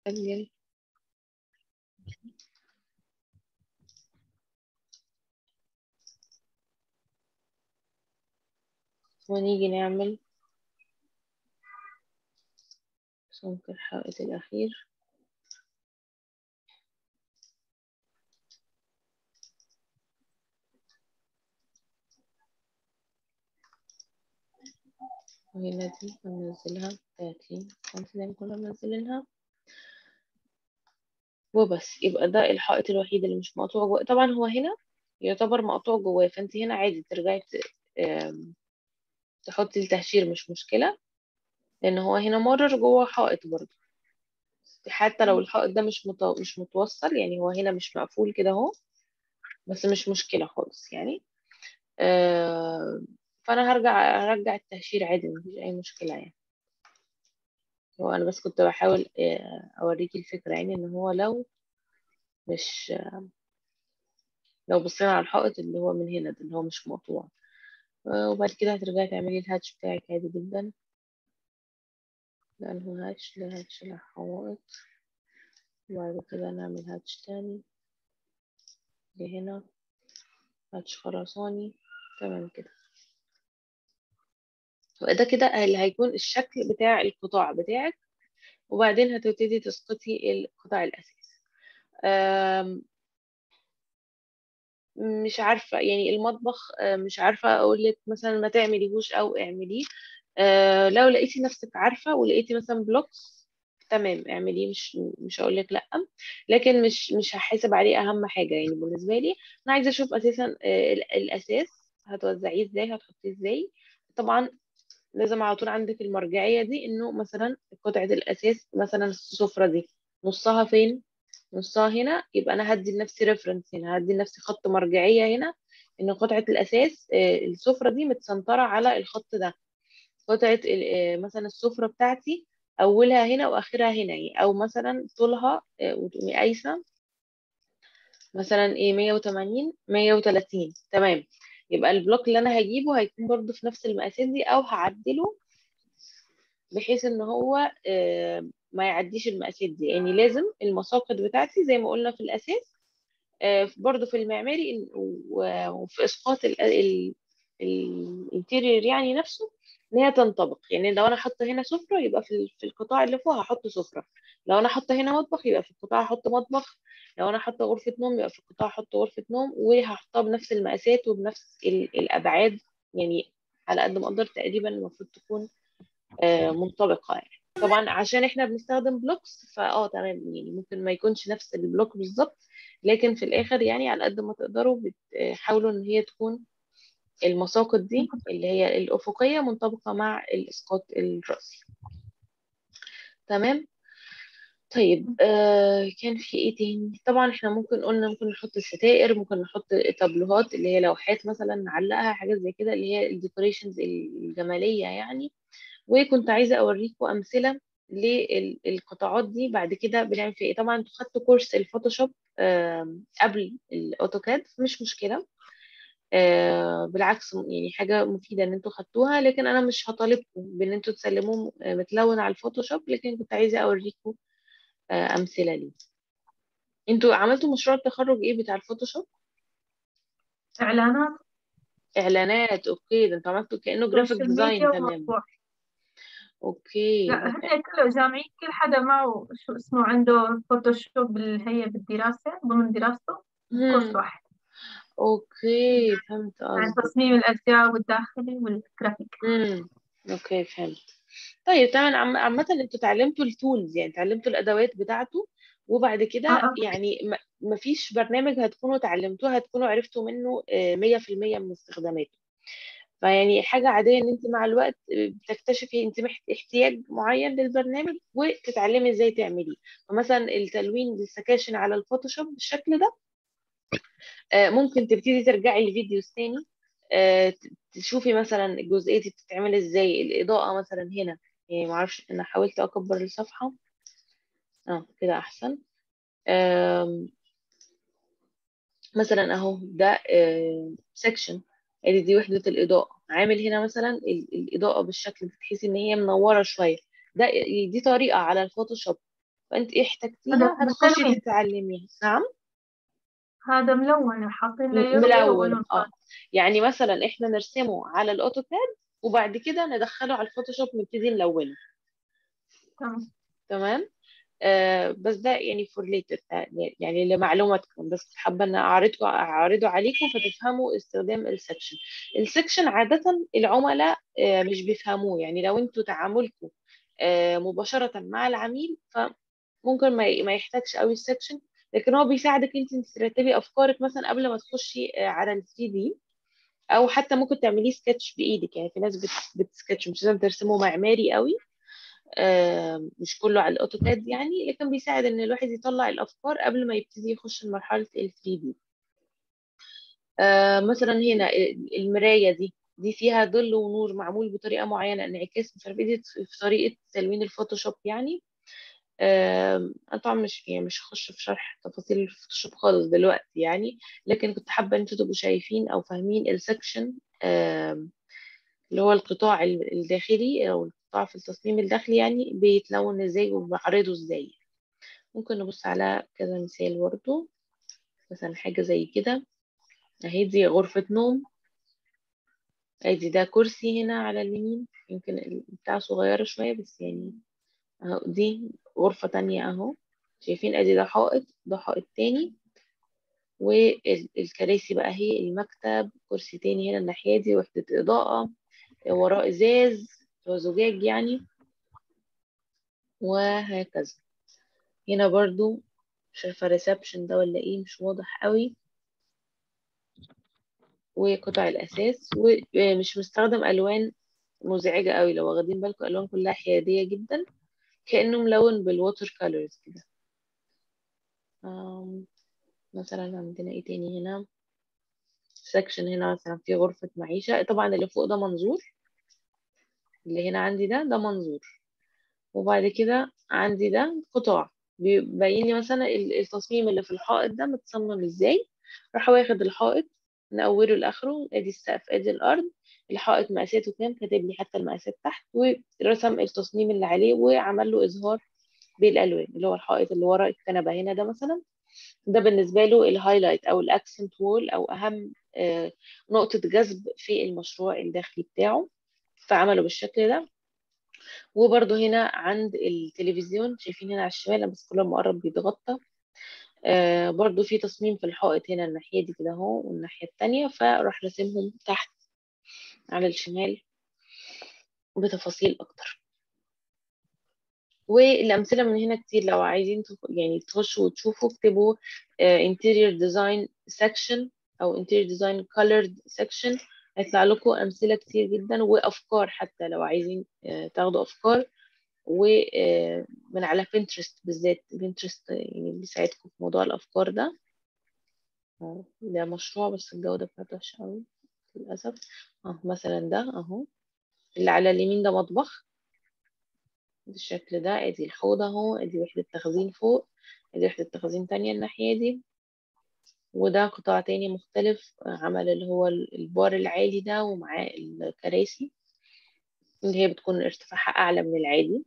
سجل ونيجي نعمل سمك الحائط الأخير وهنا دي هننزلها تلاتين خمسة زي ما كنا منزلينها وبس يبقى ده الحائط الوحيد اللي مش مقطوع جواه طبعا هو هنا يعتبر مقطوع جواه فانت هنا عادي ترجعي ت- آم، تحطي التهشير مش مشكلة لأن هو هنا مرر جوه حائط برضه حتى لو الحائط ده مش مت... مش متوصل يعني هو هنا مش مقفول كده اهو بس مش مشكلة خالص يعني آه... فأنا هرجع هرجع التهشير عادي مفيش أي مشكلة يعني هو أنا بس كنت بحاول آه، أوريكي الفكرة يعني إن هو لو مش لو بصينا على الحائط اللي هو من هنا ده اللي هو مش مقطوع آه، وبعد كده هترجعي تعملي الهاتش بتاعك عادي جدا لأنه هاتش ده هاتش للحوائط وبعد كده نعمل هاتش تاني لهنا هاتش خرساني تمام كده يبقى ده كده اللي هيكون الشكل بتاع القطاع بتاعك وبعدين هتبتدي تسقطي القطاع الأساسي آم، مش عارفة يعني المطبخ آه، مش عارفة أقول لك مثلا ما تعمليهوش أو اعمليه آه، لو لقيتي نفسك عارفة ولقيتي مثلا بلوكس تمام اعمليه مش مش هقول لك لا لكن مش مش هحاسب عليه أهم حاجة يعني بالنسبة لي أنا عايزة أشوف أساسا آه، ال- الأساس هتوزعيه ازاي هتحطيه ازاي طبعا لازم على طول عندك المرجعية دي انه مثلا قطعة الاساس مثلا السفرة دي نصها فين نصها هنا يبقى انا هدي لنفسي ريفرنس هنا هدي لنفسي خط مرجعية هنا ان قطعة الاساس آه، السفرة دي متسنطرة على الخط ده قطعة ال- آه، مثلا السفرة بتاعتي اولها هنا واخرها هنا يعني او مثلا طولها آه، وتقومي قايسة مثلا ايه 180 130 تمام يبقى البلوك اللي انا هجيبه هيكون برضو في نفس المقاسات دي او هعدله بحيث ان هو آه، ما يعديش المقاسات دي يعني لازم المساقط بتاعتي زي ما قلنا في الاساس آه، برضو في المعماري ال- و- وفي اسقاط الانتيريور يعني نفسه ان هي تنطبق يعني لو انا حاطه هنا سفره يبقى في ال- في القطاع اللي فوق هحط سفره لو انا حاطه هنا مطبخ يبقى في القطاع هحط مطبخ لو انا حاطه غرفه نوم يبقى في القطاع هحط غرفه نوم وهحطها بنفس المقاسات وبنفس ال- الابعاد يعني على قد ما اقدر تقريبا المفروض تكون آه، منطبقة يعني طبعا عشان احنا بنستخدم بلوكس فاه تمام يعني ممكن ما يكونش نفس البلوك بالظبط لكن في الاخر يعني على قد ما تقدروا بتحاولوا ان هي تكون المساقط دي اللي هي الأفقية منطبقة مع الإسقاط الرأسي تمام طيب آه كان في ايه تاني طبعا احنا ممكن قلنا ممكن نحط الستائر ممكن نحط تابلوهات اللي هي لوحات مثلا نعلقها حاجات زي كده اللي هي الديكوريشنز الجمالية يعني وكنت عايزة أوريكم أمثلة للقطاعات دي بعد كده بنعمل فيها إيه طبعا انتوا خدتوا كورس الفوتوشوب آم، قبل الأوتوكاد مش مشكلة آه، بالعكس يعني حاجة مفيدة إن انتوا خدتوها لكن أنا مش هطالبكم بإن انتوا تسلموه آه، متلون على الفوتوشوب لكن كنت عايزة أوريكم آه، أمثلة ليه انتوا عملتوا مشروع التخرج إيه بتاع الفوتوشوب؟ إعلانات إعلانات أوكي ده انتوا عملتوا كأنه جرافيك سوشيال ديزاين ميديا تمام ومطبوع أوكي لا ده هن كله جامعي كل حدا معه شو اسمه عنده فوتوشوب اللي هي بالدراسة ضمن دراسته كورس مم. واحد أوكي فهمت يعني قصدك تصميم الأزياء والداخلي والجرافيك امم اوكي فهمت طيب تمام عم- عامة انتوا اتعلمتوا التولز يعني اتعلمتوا الادوات بتاعته وبعد اه كده اه يعني ما- مفيش برنامج هتكونوا اتعلمتوه هتكونوا عرفتوا منه آه، مية في المية من استخداماته فيعني حاجة عادية ان انت مع الوقت آه، بتكتشفي انت محت- احتياج معين للبرنامج وتتعلمي ازاي تعمليه فمثلا التلوين للسكاشن على الفوتوشوب بالشكل ده آه، ممكن تبتدي ترجعي لفيديوز تاني آه، ت- تشوفي مثلا الجزئية دي بتتعمل ازاي الإضاءة مثلا هنا يعني معرفش أنا حاولت أكبر الصفحة اه كده أحسن آم، مثلا أهو ده سيكشن ادي دي وحدة الإضاءة عامل هنا مثلا ال- الإضاءة بالشكل بتحسي إن هي منورة شوية ده دي طريقة على الفوتوشوب فانت هذا احتجتيها هتخشي متلون تتعلميها نعم هذا ملون حاطين له م- يلو يلو ملون ولون اه ثاني يعني مثلا احنا نرسمه على الاوتوكاد وبعد كده ندخله على الفوتوشوب نبتدي نلونه تمام تمام آه بس ده يعني فور ليتر يعني لمعلوماتكم بس كنت حابه ان اعرضه اعرضه عليكم فتفهموا استخدام السكشن السكشن عاده العملاء آه مش بيفهموه يعني لو انتوا تعاملكم آه مباشره مع العميل فممكن ما ي- ما يحتاجش قوي السكشن لكن هو بيساعدك انت انت ترتبي افكارك مثلا قبل ما تخشي آه على ال 3 دي او حتى ممكن تعمليه سكتش بايدك يعني في ناس بت بتسكتش مش لازم ترسمه معماري قوي آه، مش كله على الاوتوكاد يعني لكن بيساعد ان الواحد يطلع الافكار قبل ما يبتدي يخش لمرحله ال 3 دي آه، مثلا هنا المرايه دي دي فيها ظل ونور معمول بطريقه معينه انعكاس مش عارفه ايه دي في طريقه تلوين الفوتوشوب يعني آه، انا طبعا مش يعني مش هخش في شرح تفاصيل الفوتوشوب خالص دلوقتي يعني لكن كنت حابه ان انتوا تبقوا شايفين او فاهمين السكشن اللي هو القطاع ال- الداخلي او القطاع في التصميم الداخلي يعني بيتلون ازاي وبعرضه ازاي ممكن نبص على كذا مثال برضه مثلا حاجة زي كده اهي دي غرفة نوم ادي ده كرسي هنا على اليمين يمكن البتاع صغيرة شوية بس يعني اهو دي غرفة تانية اهو شايفين ادي ده حائط ده حائط تاني والكراسي بقى هي المكتب كرسي تاني هنا الناحية دي وحدة إضاءة وراه إزاز هو زجاج يعني وهكذا هنا برضو مش عارفة ريسبشن ده ولا ايه مش واضح قوي وقطع الأساس ومش مستخدم ألوان مزعجة قوي لو واخدين بالكم ألوان كلها حيادية جدا كأنه ملون بالووتر كولرز كده آم، مثلا عندنا ايه تاني هنا سكشن هنا مثلا في غرفة معيشة طبعا اللي فوق ده منظور اللي هنا عندي ده ده منظور وبعد كده عندي ده قطاع بيبين لي مثلا ال- التصميم اللي في الحائط ده متصمم ازاي راح واخد الحائط من اوله لاخره ادي السقف ادي الارض الحائط مقاساته كام كاتب لي حتى المقاسات تحت ورسم التصميم اللي عليه وعمل له اظهار بالالوان اللي هو الحائط اللي ورا الكنبه هنا ده مثلا ده بالنسبه له الهايلايت او الاكسنت وول او اهم آه، نقطه جذب في المشروع الداخلي بتاعه فعمله بالشكل ده وبرده هنا عند التلفزيون شايفين هنا على الشمال بس كل ما قرب بيتغطى آه برضو في تصميم في الحائط هنا الناحية دي كده اهو والناحية التانية فراح راسمهم تحت على الشمال بتفاصيل أكتر والأمثلة من هنا كتير لو عايزين تخ- يعني تخشوا وتشوفوا اكتبوا آه interior design section أو interior design colored section هيطلع لكم أمثلة كتير جدا وأفكار حتى لو عايزين آه تاخدوا أفكار ومن على بنترست بالذات بنترست يعني بيساعدكم في موضوع الأفكار ده أهو، ده مشروع بس الجودة بتاعته وحشة أوي للأسف أهو مثلا ده أهو اللي على اليمين ده مطبخ بالشكل ده ادي الحوض اهو ادي وحدة تخزين فوق ادي وحدة تخزين تانية الناحية دي وده قطاع تاني مختلف عمل اللي هو البار العالي ده ومعاه الكراسي اللي هي بتكون ارتفاعها أعلى من العادي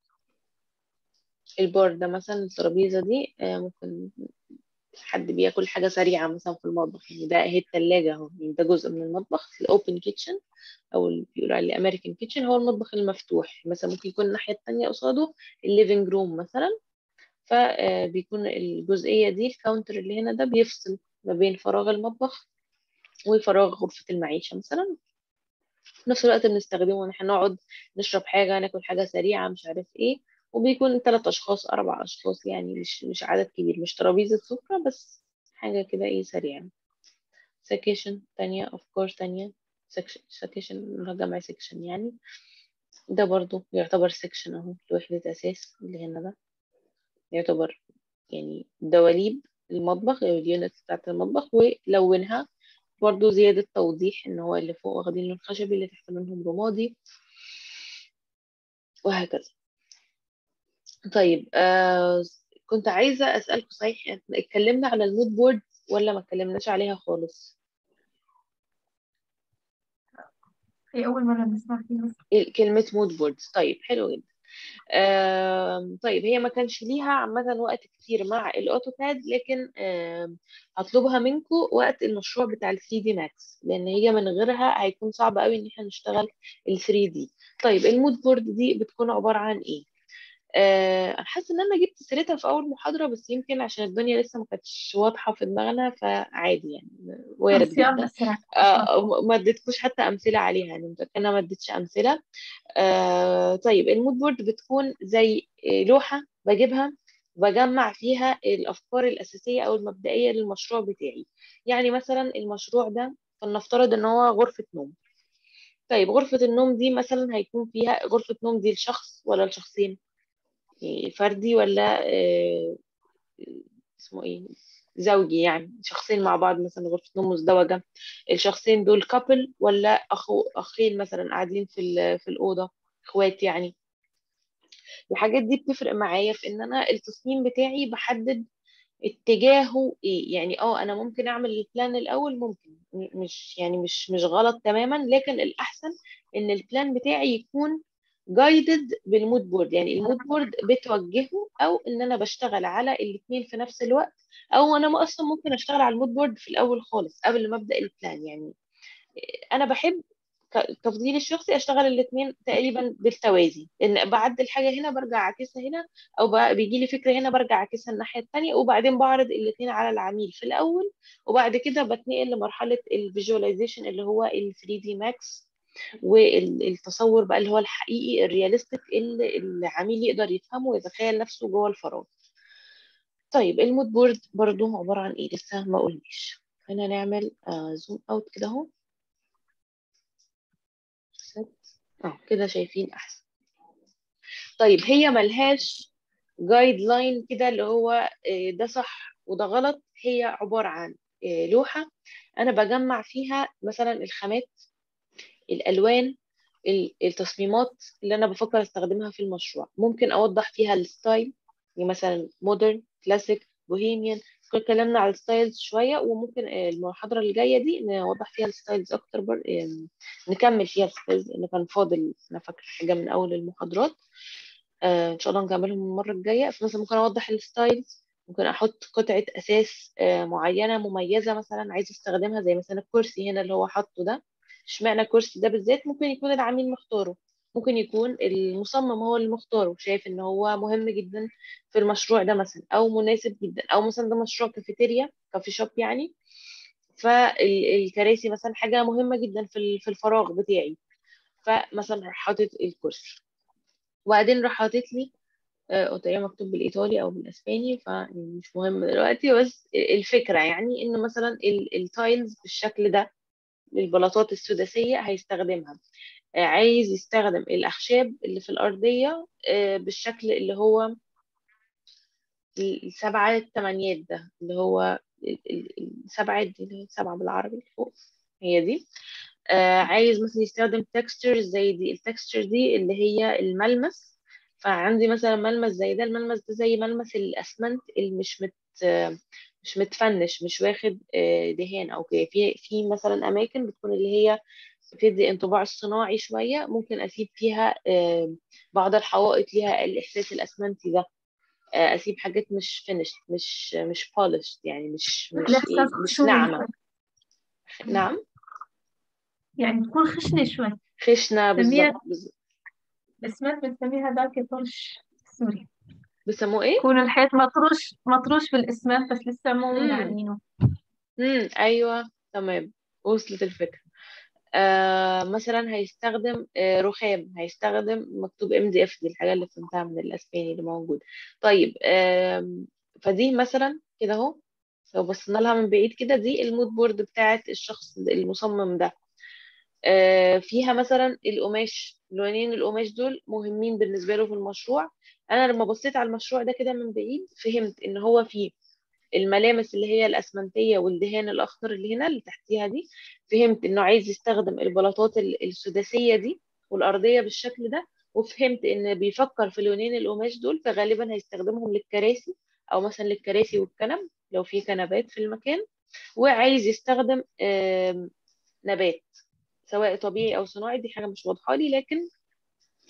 البار ده مثلا الترابيزة دي آه، ممكن حد بياكل حاجة سريعة مثلا في المطبخ يعني ده هي التلاجة اهو يعني ده جزء من المطبخ الأوبن كيتشن أو اللي بيقولوا عليه أمريكان كيتشن هو المطبخ المفتوح مثلا ممكن يكون الناحية التانية قصاده الليفينج روم مثلا فبيكون الجزئية دي الكاونتر اللي هنا ده بيفصل ما بين فراغ المطبخ وفراغ غرفة المعيشة مثلا في نفس الوقت بنستخدمه ان احنا نقعد نشرب حاجة ناكل حاجة سريعة مش عارف ايه وبيكون ثلاث أشخاص أربع أشخاص يعني مش مش عدد كبير مش ترابيزة سفرة بس حاجة كده ايه سريعة سكيشن تانية أفكار تانية سكيشن جمع سكشن يعني ده برضو يعتبر سكشن اهو لوحدة أساس اللي هنا ده يعتبر يعني دواليب المطبخ أو اليونت بتاعت المطبخ ولونها برضو زيادة توضيح إن هو اللي فوق واخدين لون خشبي اللي تحت منهم رمادي وهكذا طيب آه كنت عايزة أسألكم صحيح اتكلمنا على المود بورد ولا ما اتكلمناش عليها خالص هي أول مرة نسمع فيها إيه كلمة مود بورد طيب حلو جدا آم، طيب هي ما كانش ليها عامة وقت كتير مع الاوتوكاد لكن آم، هطلبها منكم وقت المشروع بتاع ال 3 دي ماكس لان هي من غيرها هيكون صعب قوي ان احنا نشتغل ال 3 دي طيب المود بورد دي بتكون عبارة عن ايه آه، انا حاسه ان انا جبت سيرتها في اول محاضره بس يمكن عشان الدنيا لسه ما كانتش واضحه في دماغنا فعادي يعني وارد بس يلا جدا بسرعة آه، ما اديتكوش حتى امثله عليها يعني متاكده إن أنا ما اديتش امثله آه طيب المود بورد بتكون زي لوحة بجيبها بجمع فيها الأفكار الأساسية أو المبدئية للمشروع بتاعي يعني مثلا المشروع ده فلنفترض إن هو غرفة نوم طيب غرفة النوم دي مثلا هيكون فيها غرفة نوم دي لشخص ولا لشخصين يعني فردي ولا آه اسمه ايه زوجي يعني شخصين مع بعض مثلا غرفة نوم مزدوجة الشخصين دول كابل ولا أخو أخين مثلا قاعدين في ال- في الأوضة اخوات يعني الحاجات دي بتفرق معايا في ان انا التصميم بتاعي بحدد اتجاهه ايه يعني اه انا ممكن اعمل البلان الاول ممكن م- مش يعني مش مش غلط تماما لكن الاحسن ان البلان بتاعي يكون جايدد بالمود بورد يعني المود بورد بتوجهه او ان انا بشتغل على الاثنين في نفس الوقت او انا اصلا ممكن اشتغل على المود بورد في الاول خالص قبل ما ابدا البلان يعني انا بحب ك- تفضيلي الشخصي اشتغل الاثنين تقريبا بالتوازي ان بعدل حاجه هنا برجع اعكسها هنا او ب- بيجي لي فكره هنا برجع اعكسها الناحيه الثانيه وبعدين بعرض الاثنين على العميل في الاول وبعد كده بتنقل لمرحله الفيجواليزيشن اللي هو ال 3 دي ماكس والتصور بقى اللي هو الحقيقي الرياليستيك اللي العميل يقدر يفهمه ويتخيل نفسه جوه الفراغ طيب المود بورد برضو عباره عن ايه لسه ما قلناش خلينا نعمل زوم اوت كده اهو اه كده شايفين احسن طيب هي ملهاش جايد لاين كده اللي هو آه، ده صح وده غلط هي عبارة عن آه، لوحة أنا بجمع فيها مثلا الخامات الألوان ال- التصميمات اللي أنا بفكر أستخدمها في المشروع ممكن أوضح فيها الستايل يعني مثلا مودرن كلاسيك بوهيميان اتكلمنا على الستايلز شوية وممكن آه، المحاضرة اللي جاية دي نوضح فيها الستايلز أكتر بر... آم، نكمل فيها الستايلز لأن كان فاضل أنا فاكرة حاجة من أول المحاضرات آه، ان شاء الله نكملهم المره الجايه فمثلا ممكن اوضح الستايلز ممكن احط قطعه اساس آه، معينه مميزه مثلا عايزه استخدمها زي مثلا الكرسي هنا اللي هو حاطه ده اشمعنى الكرسي ده بالذات ممكن يكون العميل مختاره ممكن يكون المصمم هو اللي مختاره شايف ان هو مهم جدا في المشروع ده مثلا او مناسب جدا او مثلا ده مشروع كافيتيريا كافي شوب يعني فالكراسي مثلا حاجه مهمه جدا في ال- في الفراغ بتاعي فمثلا راح حاطط الكرسي وبعدين راح حاطط لي آه، تقريبا مكتوب بالإيطالي أو بالأسباني فمش مهم دلوقتي بس الفكرة يعني إنه مثلا ال- التايلز بالشكل ده البلاطات السداسية هيستخدمها آه، عايز يستخدم الأخشاب اللي في الأرضية آه، بالشكل اللي هو السبعة التمانيات ده اللي هو ال- ال- السبعة دي اللي هي سبعة بالعربي فوق هي دي آه عايز مثلا يستخدم textures زي دي التكستشر دي اللي هي الملمس فعندي مثلا ملمس زي ده الملمس ده زي ملمس الأسمنت اللي مش مت آه، مش متفنش مش واخد آه، دهان أو كده في في مثلا أماكن بتكون اللي هي بتدي انطباع الصناعي شوية ممكن أسيب فيها آه، بعض الحوائط ليها الإحساس الأسمنتي ده آه، أسيب حاجات مش فينش مش مش polished يعني مش مش الإحساس إيه مش خشوني ناعمة شوي نعم يعني تكون خشنة شوي خشنة بالظبط نسميها بالظبط. الإسمنت بنسميها ذاك طرش سوري بيسموه إيه؟ يكون الحيط مطروش مطروش بالإسمنت بس لسه مو امم منعنينه امم ايوه تمام وصلت الفكره آه مثلا هيستخدم آه رخام هيستخدم مكتوب ام دي اف دي الحاجه اللي فهمتها من الاسباني اللي موجود طيب آم، فدي مثلا كده اهو لو بصينا لها من بعيد كده دي المود بورد بتاعت الشخص المصمم ده آه، فيها مثلا القماش لونين القماش دول مهمين بالنسبه له في المشروع انا لما بصيت على المشروع ده كده من بعيد فهمت ان هو فيه الملامس اللي هي الأسمنتية والدهان الأخضر اللي هنا اللي تحتيها دي فهمت إنه عايز يستخدم البلاطات ال- السداسية دي والأرضية بالشكل ده وفهمت إن بيفكر في لونين القماش دول فغالبا هيستخدمهم للكراسي أو مثلا للكراسي والكنب لو في كنبات في المكان وعايز يستخدم آم، نبات سواء طبيعي أو صناعي دي حاجة مش واضحة لي لكن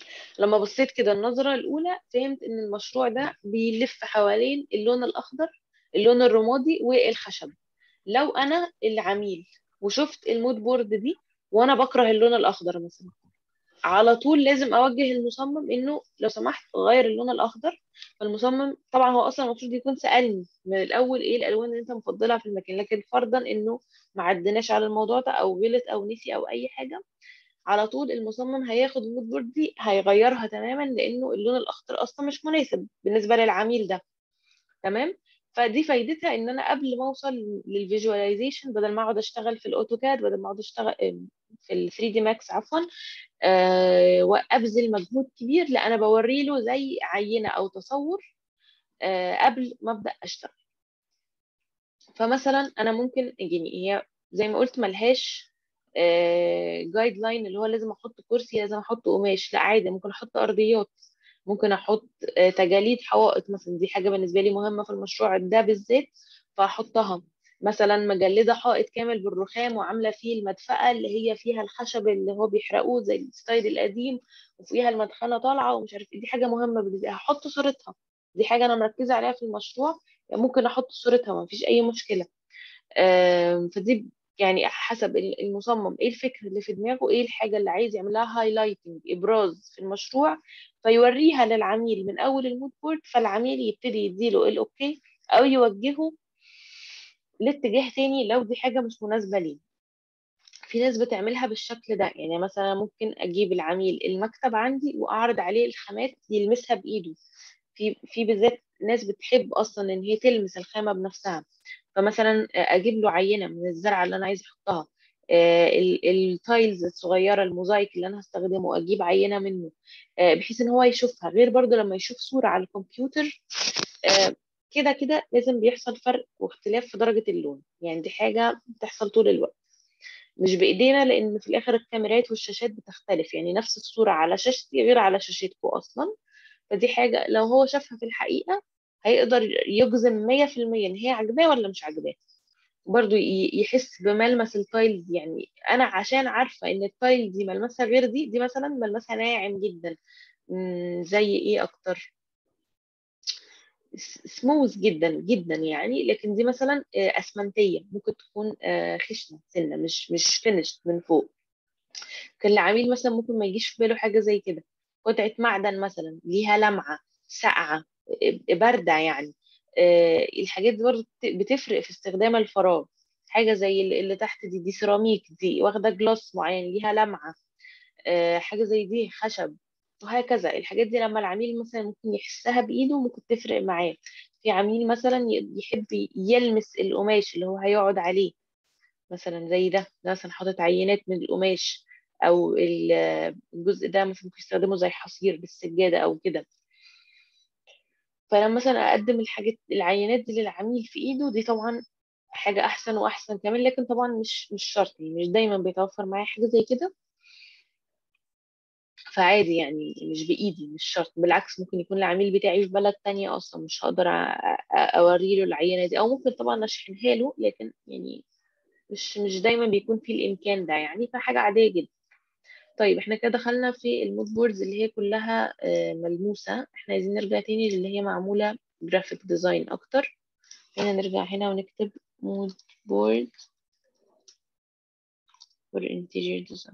لما بصيت كده النظرة الأولى فهمت إن المشروع ده بيلف حوالين اللون الأخضر اللون الرمادي والخشب لو أنا العميل وشفت المود بورد دي وأنا بكره اللون الأخضر مثلا على طول لازم أوجه المصمم إنه لو سمحت غير اللون الأخضر فالمصمم طبعا هو أصلا المفروض يكون سألني من الأول إيه الألوان اللي أنت مفضلها في المكان لكن فرضا إنه ما عدناش على الموضوع ده أو غلط أو نسي أو أي حاجة على طول المصمم هياخد المود بورد دي هيغيرها تماما لانه اللون الاخضر اصلا مش مناسب بالنسبه للعميل ده تمام فدي فايدتها ان انا قبل ما اوصل للفيجواليزيشن بدل ما اقعد اشتغل في الاوتوكاد بدل ما اقعد اشتغل في ال 3 دي ماكس عفوا أه وابذل مجهود كبير لا انا بوري له زي عينه او تصور أه قبل ما ابدا اشتغل فمثلا انا ممكن يعني هي زي ما قلت ملهاش جايد لاين اللي هو لازم احط كرسي لازم احط قماش لا عادي ممكن احط ارضيات ممكن احط آه، تجاليد حوائط مثلا دي حاجه بالنسبه لي مهمه في المشروع ده بالذات فاحطها مثلا مجلده حائط كامل بالرخام وعامله فيه المدفأة اللي هي فيها الخشب اللي هو بيحرقوه زي الستايل القديم وفيها المدخنه طالعه ومش عارف إيه. دي حاجه مهمه بالنسبه لي هحط صورتها دي حاجه انا مركزه عليها في المشروع ممكن احط صورتها ما فيش اي مشكله آم، فدي يعني حسب المصمم ايه الفكر اللي في دماغه ايه الحاجه اللي عايز يعملها هايلايتنج ابراز في المشروع فيوريها للعميل من اول المود بورد فالعميل يبتدي يديله الاوكي او يوجهه لاتجاه تاني لو دي حاجه مش مناسبه ليه في ناس بتعملها بالشكل ده يعني مثلا ممكن اجيب العميل المكتب عندي واعرض عليه الخامات يلمسها بايده في في بالذات ناس بتحب اصلا ان هي تلمس الخامه بنفسها فمثلا اجيب له عينه من الزرعه اللي انا عايز احطها آه، ال- التايلز الصغيره الموزايك اللي انا هستخدمه اجيب عينه منه آه، بحيث ان هو يشوفها غير برضو لما يشوف صوره على الكمبيوتر آه، كده كده لازم بيحصل فرق واختلاف في درجه اللون يعني دي حاجه بتحصل طول الوقت مش بايدينا لان في الاخر الكاميرات والشاشات بتختلف يعني نفس الصوره على شاشتي غير على شاشتكم اصلا فدي حاجه لو هو شافها في الحقيقه هيقدر يجزم 100% ان هي عجباه ولا مش عجباه برضو ي- يحس بملمس التايلز يعني انا عشان عارفه ان التايل دي ملمسها غير دي دي مثلا ملمسها ناعم جدا مم، زي ايه اكتر سموث جدا جدا يعني لكن دي مثلا آه، اسمنتيه ممكن تكون آه، خشنه سنه مش مش فينش من فوق كان العميل مثلا ممكن ما يجيش في باله حاجه زي كده قطعه معدن مثلا ليها لمعه ساقعه آه، بارده يعني آه، الحاجات دي برضه بت- بتفرق في استخدام الفراغ حاجه زي اللي اللي تحت دي دي سيراميك دي واخده جلاس معين ليها لمعه آه، حاجه زي دي خشب وهكذا الحاجات دي لما العميل مثلا ممكن يحسها بايده ممكن تفرق معاه في عميل مثلا ي- يحب يلمس القماش اللي هو هيقعد عليه مثلا زي ده ده مثلا حاطط عينات من القماش او ال- الجزء ده مثلا ممكن يستخدمه زي حصير بالسجاده او كده فلما مثلا اقدم الحاجات العينات دي للعميل في ايده دي طبعا حاجه احسن واحسن كمان لكن طبعا مش مش شرط يعني مش دايما بيتوفر معايا حاجه زي كده فعادي يعني مش بإيدي مش شرط بالعكس ممكن يكون العميل بتاعي في بلد تانية أصلا مش هقدر أوري له العينة دي أو ممكن طبعا أشحنها له لكن يعني مش مش دايما بيكون في الإمكان ده يعني فحاجة عادية جدا طيب احنا كده دخلنا في المود بوردز اللي هي كلها آه، ملموسة احنا عايزين نرجع تاني للي هي معمولة جرافيك ديزاين أكتر هنا نرجع هنا ونكتب مود بورد for interior design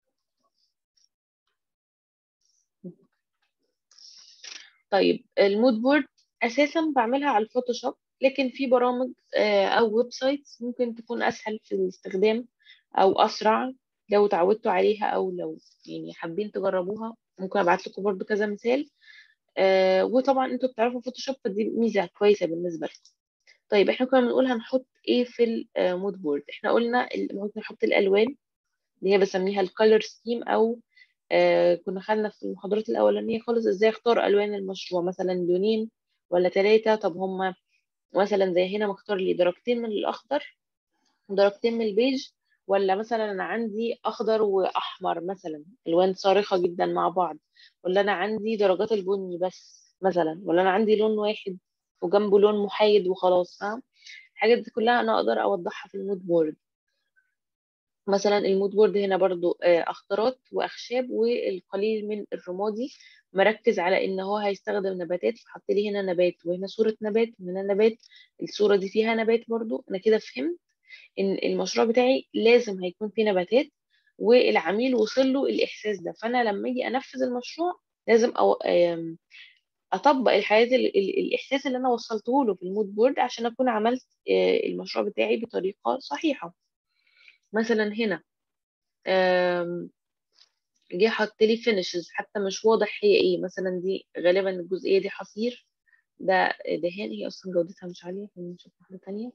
طيب المود بورد اساسا بعملها على الفوتوشوب لكن في برامج آه، او ويب سايتس ممكن تكون اسهل في الاستخدام او اسرع لو اتعودتوا عليها او لو يعني حابين تجربوها ممكن ابعت لكم برضو كذا مثال آه، وطبعا انتوا بتعرفوا فوتوشوب فدي ميزه كويسه بالنسبه لكم طيب احنا كنا بنقول هنحط ايه في المود بورد احنا قلنا ال- ممكن نحط الالوان اللي هي بسميها الكالر سكيم او آه كنا خدنا في المحاضرات الاولانيه خالص ازاي اختار الوان المشروع مثلا لونين ولا ثلاثه طب هما مثلا زي هنا مختار لي درجتين من الاخضر ودرجتين من البيج ولا مثلا انا عندي اخضر واحمر مثلا الوان صارخه جدا مع بعض ولا انا عندي درجات البني بس مثلا ولا انا عندي لون واحد وجنبه لون محايد وخلاص فاهم الحاجات دي كلها انا اقدر اوضحها في المود بورد مثلا المود بورد هنا برضو آه، اخضرات واخشاب والقليل من الرمادي مركز على ان هو هيستخدم نباتات فحط لي هنا نبات وهنا صورة نبات وهنا نبات الصورة دي فيها نبات برضو انا كده فهمت ان المشروع بتاعي لازم هيكون فيه نباتات والعميل وصل له الاحساس ده فانا لما اجي انفذ المشروع لازم أو آم، اطبق الحياه ال- ال- الاحساس اللي انا وصلته له في المود بورد عشان اكون عملت آه، المشروع بتاعي بطريقه صحيحه مثلا هنا آم، جه حط لي فينيشز حتى مش واضح هي ايه مثلا دي غالبا الجزئيه دي حصير ده دهان هي اصلا جودتها مش عاليه خلينا نشوف واحده تانية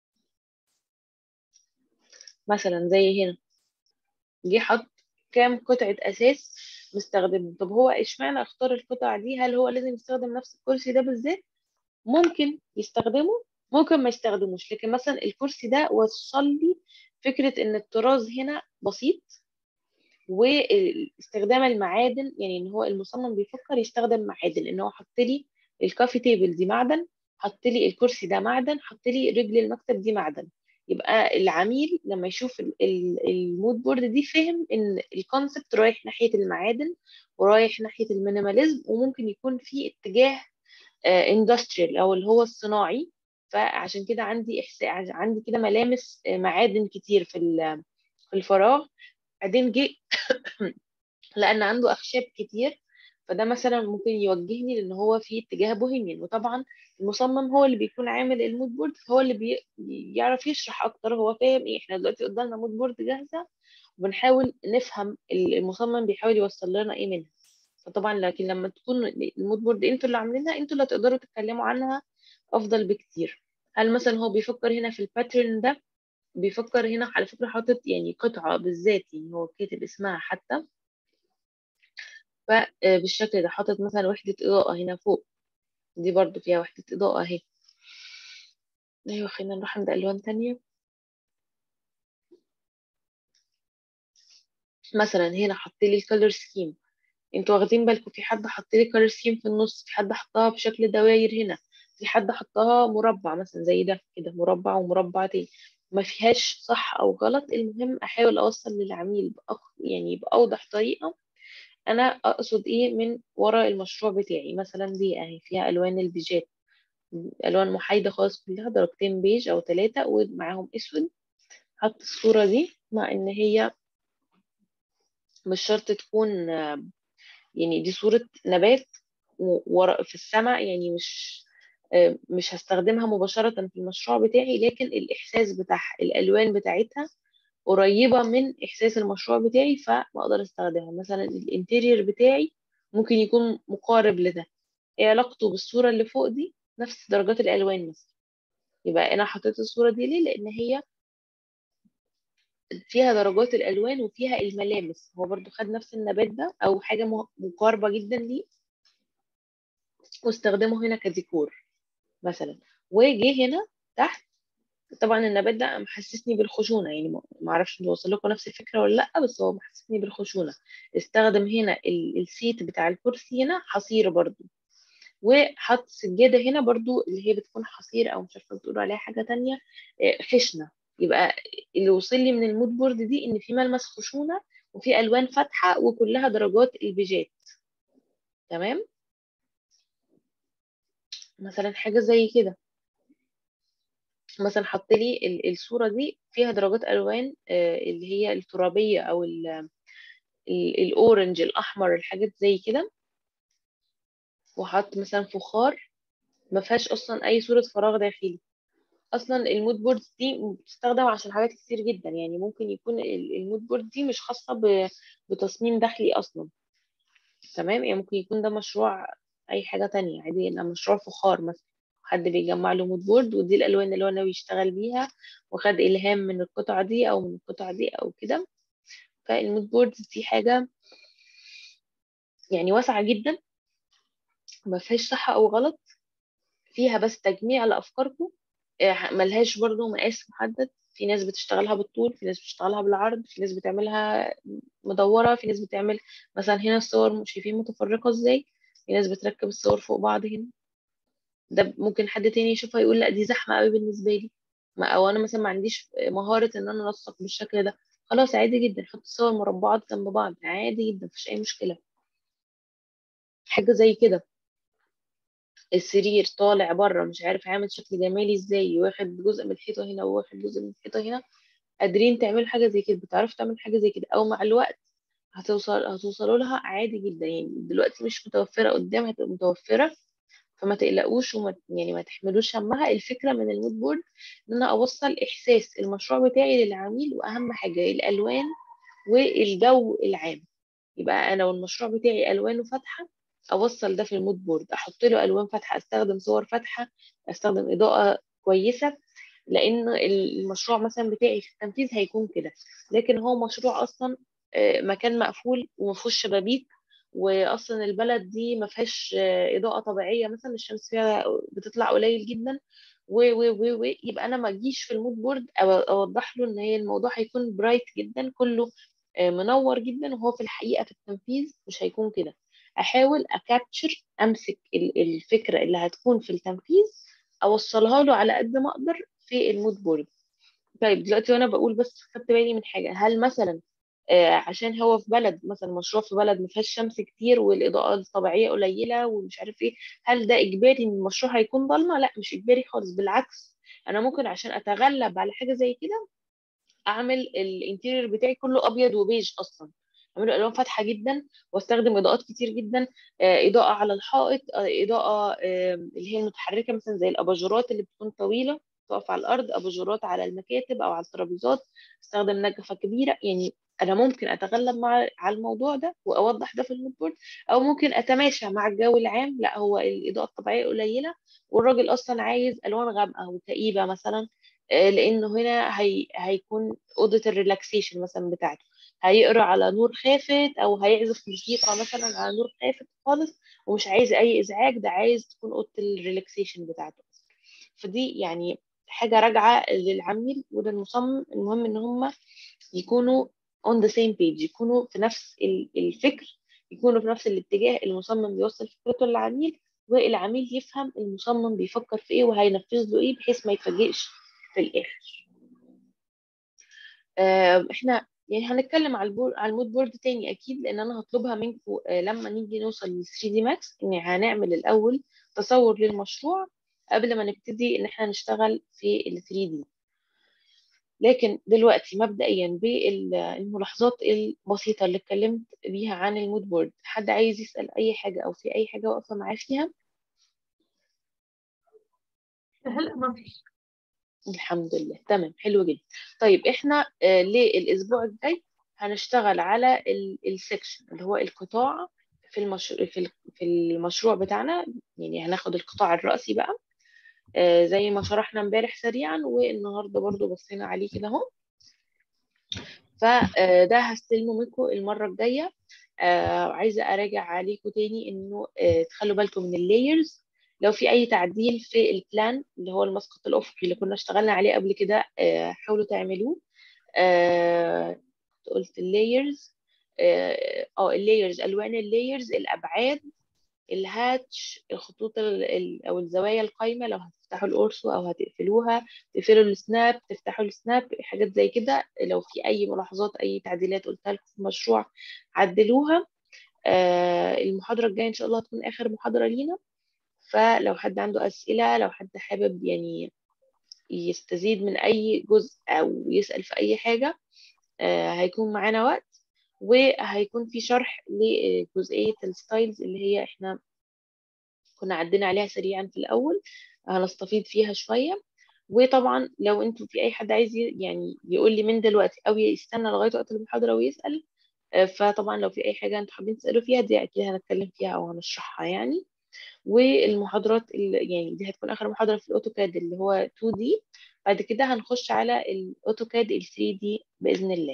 مثلا زي هنا جه حط كام قطعة أساس مستخدمه طب هو اشمعنى اختار القطع دي هل هو لازم يستخدم نفس الكرسي ده بالذات ممكن يستخدمه ممكن ما يستخدموش لكن مثلا الكرسي ده وصل لي فكرة ان الطراز هنا بسيط واستخدام المعادن يعني ان هو المصمم بيفكر يستخدم معادن ان هو حط لي الكافي تيبل دي معدن حط لي الكرسي ده معدن حط لي رجل المكتب دي معدن يبقى العميل لما يشوف ال- ال- المود بورد دي فهم ان الكونسبت رايح ناحية المعادن ورايح ناحية المينيماليزم وممكن يكون في اتجاه اندستريال او اللي هو الصناعي فعشان كده عندي احساس عندي كده ملامس آه، معادن كتير في ال- في الفراغ بعدين جه لان عنده اخشاب كتير فده مثلا ممكن يوجهني لان هو في اتجاه بوهيميان وطبعا المصمم هو اللي بيكون عامل المود بورد هو اللي بي... بيعرف يشرح اكتر هو فاهم ايه احنا دلوقتي قدامنا مود بورد جاهزه وبنحاول نفهم المصمم بيحاول يوصل لنا ايه منها فطبعا لكن لما تكون المود بورد انتوا اللي عاملينها انتوا اللي هتقدروا تتكلموا عنها افضل بكتير هل مثلا هو بيفكر هنا في الباترن ده بيفكر هنا على فكرة حاطط يعني قطعة بالذات يعني هو كاتب اسمها حتى فبالشكل ده حاطط مثلا وحدة إضاءة هنا فوق دي برضو فيها وحدة إضاءة اهي ايوه خلينا نروح عند ألوان تانية مثلا هنا حط لي الكالر سكيم انتوا واخدين بالكم في حد حط لي كالر سكيم في النص في حد حطها بشكل دواير هنا في حد حطها مربع مثلا زي ده كده مربع ومربع تاني ما فيهاش صح او غلط المهم احاول اوصل للعميل بأق... يعني باوضح طريقة انا اقصد ايه من ورا المشروع بتاعي مثلا دي اهي فيها الوان البيجات الوان محايدة خالص كلها درجتين بيج او ثلاثة ومعاهم اسود حط الصورة دي مع ان هي مش شرط تكون آه، يعني دي صورة نبات ورا في السماء يعني مش آه، مش هستخدمها مباشرة في المشروع بتاعي لكن الإحساس بتاع الألوان بتاعتها قريبة من إحساس المشروع بتاعي فبقدر استخدمها مثلا الانتيرير بتاعي ممكن يكون مقارب لده ايه علاقته بالصورة اللي فوق دي نفس درجات الألوان مثلا يبقى أنا حطيت الصورة دي ليه لأن هي فيها درجات الألوان وفيها الملامس هو برضو خد نفس النبات ده أو حاجة م- مقاربة جدا ليه واستخدمه هنا كديكور مثلا وجه هنا تحت طبعا النبات ده محسسني بالخشونة يعني ما ما اعرفش بوصل لكم نفس الفكرة ولا لأ بس هو محسسني بالخشونة استخدم هنا ال- السيت بتاع الكرسي هنا حصير برضو وحط سجادة هنا برضو اللي هي بتكون حصير أو مش عارفة بتقولوا عليها حاجة تانية آه، خشنة يبقى اللي وصل لي من المود بورد دي إن في ملمس خشونة وفي ألوان فاتحة وكلها درجات البيجات تمام مثلا حاجة زي كده مثلا حط لي ال- الصورة دي فيها درجات ألوان آه، اللي هي الترابية أو ال- ال- الأورنج الأحمر الحاجات زي كده وحط مثلا فخار ما فيهاش أصلا أي صورة فراغ داخلي أصلا المود بورد دي بتستخدم عشان حاجات كتير جدا يعني ممكن يكون ال- المود بورد دي مش خاصة ب- بتصميم داخلي أصلا تمام يعني ممكن يكون ده مشروع أي حاجة تانية عادي يبقى مشروع فخار مثلا حد بيجمع له مود بورد ودي الألوان اللي هو ناوي يشتغل بيها وخد إلهام من القطعة دي أو من القطعة دي أو كده فالمود بورد دي حاجة يعني واسعة جدا ما فيهاش صح أو غلط فيها بس تجميع لأفكاركم آه، ملهاش برضو مقاس محدد في ناس بتشتغلها بالطول في ناس بتشتغلها بالعرض في ناس بتعملها مدورة في ناس بتعمل مثلا هنا الصور مش شايفين متفرقة ازاي في ناس بتركب الصور فوق بعض هنا ده ممكن حد تاني يشوفها يقول لا دي زحمة قوي بالنسبة لي ما او انا مثلا ما عنديش مهارة ان انا انسق بالشكل ده خلاص عادي جدا حط صور مربعات جنب بعض عادي جدا مفيش اي مشكله حاجه زي كده السرير طالع بره مش عارف عامل شكل جمالي ازاي واخد جزء من الحيطه هنا وواخد جزء من الحيطه هنا قادرين تعملوا حاجه زي كده بتعرفوا تعملوا حاجه زي كده او مع الوقت هتوصل هتوصلوا لها عادي جدا يعني دلوقتي مش متوفره قدام هتبقى متوفره فما تقلقوش وما يعني ما تحملوش همها الفكره من المود بورد ان انا اوصل احساس المشروع بتاعي للعميل واهم حاجه الالوان والجو العام يبقى انا والمشروع بتاعي الوانه فاتحه اوصل ده في المود بورد احط له الوان فاتحه استخدم صور فاتحه استخدم اضاءه كويسه لان المشروع مثلا بتاعي في التنفيذ هيكون كده لكن هو مشروع اصلا آه، مكان مقفول وما فيهوش شبابيك واصلا البلد دي ما فيهاش آه، اضاءه طبيعيه مثلا الشمس فيها بتطلع قليل جدا و و و و يبقى انا ما اجيش في المود بورد أو- اوضح له ان هي الموضوع هيكون برايت جدا كله آه، منور جدا وهو في الحقيقه في التنفيذ مش هيكون كده احاول اكابتشر امسك ال- الفكره اللي هتكون في التنفيذ اوصلها له على قد ما اقدر في المود بورد طيب دلوقتي وانا بقول بس خدت بالي من حاجه هل مثلا آه، عشان هو في بلد مثلا مشروع في بلد ما فيهاش شمس كتير والاضاءه الطبيعيه قليله ومش عارف ايه هل ده اجباري ان المشروع هيكون ضلمه لا مش اجباري خالص بالعكس انا ممكن عشان اتغلب على حاجه زي كده اعمل الانتيريور بتاعي كله ابيض وبيج اصلا اعمله الوان فاتحه جدا واستخدم اضاءات كتير جدا آه، اضاءه على الحائط آه، اضاءه آه، اللي هي المتحركه مثلا زي الاباجورات اللي بتكون طويله تقف على الارض اباجورات على المكاتب او على الترابيزات استخدم نجفه كبيره يعني انا ممكن اتغلب مع على الموضوع ده واوضح ده في المود بورد او ممكن اتماشى مع الجو العام لا هو الاضاءه الطبيعيه قليله والراجل اصلا عايز الوان غامقه وكئيبه مثلا آه، لانه هنا هي هيكون اوضه الريلاكسيشن مثلا بتاعته هيقرا على نور خافت او هيعزف موسيقى مثلا على نور خافت خالص ومش عايز اي ازعاج ده عايز تكون اوضه الريلاكسيشن بتاعته فدي يعني حاجه راجعه للعميل وده المصمم المهم ان هم يكونوا on the same page يكونوا في نفس ال- الفكر يكونوا في نفس الاتجاه المصمم بيوصل فكرته للعميل والعميل يفهم المصمم بيفكر في ايه وهينفذ له ايه بحيث ما يتفاجئش في الاخر آه، احنا يعني هنتكلم على البور على المود بورد تاني اكيد لان انا هطلبها منكم لما نيجي نوصل لل 3 دي ماكس ان هنعمل الاول تصور للمشروع قبل ما نبتدي ان احنا نشتغل في ال 3 دي لكن دلوقتي مبدئيا بالملاحظات البسيطة اللي اتكلمت بيها عن المود بورد حد عايز يسأل أي حاجة أو في أي حاجة واقفة معاه فيها هلا ما فيش الحمد لله تمام حلو جدا طيب احنا آه للأسبوع الجاي هنشتغل على السكشن اللي هو القطاع في المشروع في ال- في المشروع بتاعنا يعني هناخد القطاع الرئيسي بقى آه زي ما شرحنا امبارح سريعا والنهارده برضو بصينا عليه كده اهو فده هستلمه منكم المرة الجاية آه عايزة أراجع عليكم تاني إنه آه تخلوا بالكم من اللايرز لو في أي تعديل في البلان اللي هو المسقط الأفقي اللي كنا اشتغلنا عليه قبل كده آه حاولوا تعملوه آه قلت اللايرز اه آه، اللايرز ألوان اللايرز الأبعاد الهاتش الخطوط ال- ال- او الزوايا القايمه لو هتفتحوا القرص او هتقفلوها تقفلوا السناب تفتحوا السناب حاجات زي كده لو في اي ملاحظات اي تعديلات قلتها لكم في المشروع عدلوها آه المحاضره الجايه ان شاء الله هتكون اخر محاضره لينا فلو حد عنده اسئله لو حد حابب يعني يستزيد من اي جزء او يسال في اي حاجه آه هيكون معانا وقت وهيكون في شرح لجزئيه الستايلز اللي هي احنا كنا عدينا عليها سريعا في الأول هنستفيض فيها شوية وطبعا لو انتوا في أي حد عايز ي- يعني يقول لي من دلوقتي أو يستنى لغاية وقت المحاضرة ويسأل آه، فطبعا لو في أي حاجة انتوا حابين تسألوا فيها دي أكيد هنتكلم فيها أو هنشرحها يعني والمحاضرات اللي يعني دي هتكون آخر محاضرة في الأوتوكاد اللي هو 2D بعد كده هنخش على الأوتوكاد ال 3D بإذن الله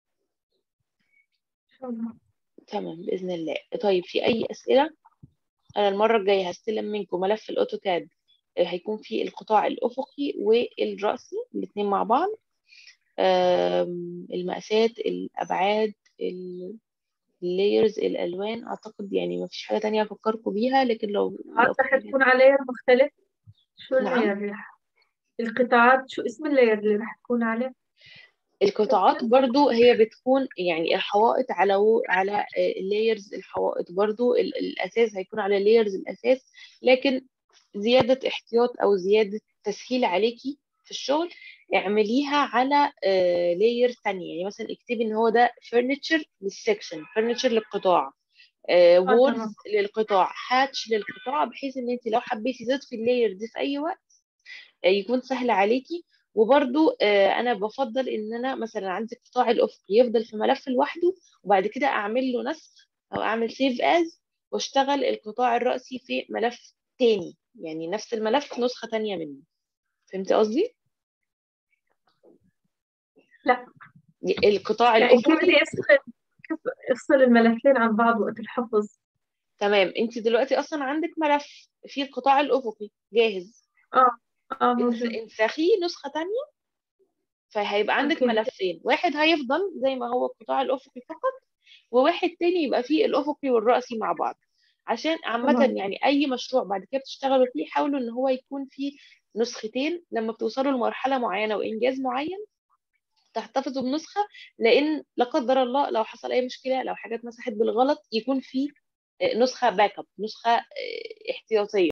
إن شاء الله تمام بإذن الله طيب في أي أسئلة أنا المرة الجاية هستلم منكم ملف الأوتوكاد آه، هيكون فيه القطاع الأفقي والرأسي الاتنين مع بعض آم، المقاسات الأبعاد اللايرز الألوان أعتقد يعني ما فيش حاجة تانية أفكركم بيها لكن لو لو قطعات في رح حاجة تكون عليها مختلف شو نعم اللاير اللي رح القطاعات شو اسم اللاير اللي رح تكون عليه القطاعات برضو هي بتكون يعني الحوائط على و... على اللايرز الحوائط برضو ال- الأساس هيكون على لايرز الأساس لكن زيادة احتياط أو زيادة تسهيل عليكي في الشغل اعمليها على لاير تانية يعني مثلا اكتبي ان هو ده فرنتشر للسكشن فرنتشر للقطاع وولز تمام. للقطاع هاتش للقطاع بحيث ان انت لو حبيتي تضيفي اللاير دي في اي وقت آه، يكون سهل عليكي وبرضو آه، انا بفضل ان انا مثلا عندي القطاع الافقي يفضل في ملف لوحده وبعد كده اعمل له نسخ او اعمل سيف از واشتغل القطاع الرئيسي في ملف تاني يعني نفس الملف نسخة تانية منه فهمتي قصدي؟ لا القطاع يعني كيف الافقي بدي أفصل كيف أفصل الملفين عن بعض وقت الحفظ تمام انت دلوقتي اصلا عندك ملف فيه القطاع الافقي جاهز اه اه انس- موجود انسخيه نسخة تانية فهيبقى عندك أوكي ملفين واحد هيفضل زي ما هو القطاع الافقي فقط وواحد تاني يبقى فيه الافقي والرأسي مع بعض عشان عامة تمام يعني اي مشروع بعد كده بتشتغلوا فيه حاولوا ان هو يكون فيه نسختين لما بتوصلوا لمرحلة معينة وانجاز معين تحتفظوا بنسخة لان لا قدر الله لو حصل اي مشكلة لو حاجات مسحت بالغلط يكون في آه، نسخة باك اب نسخة آه، احتياطية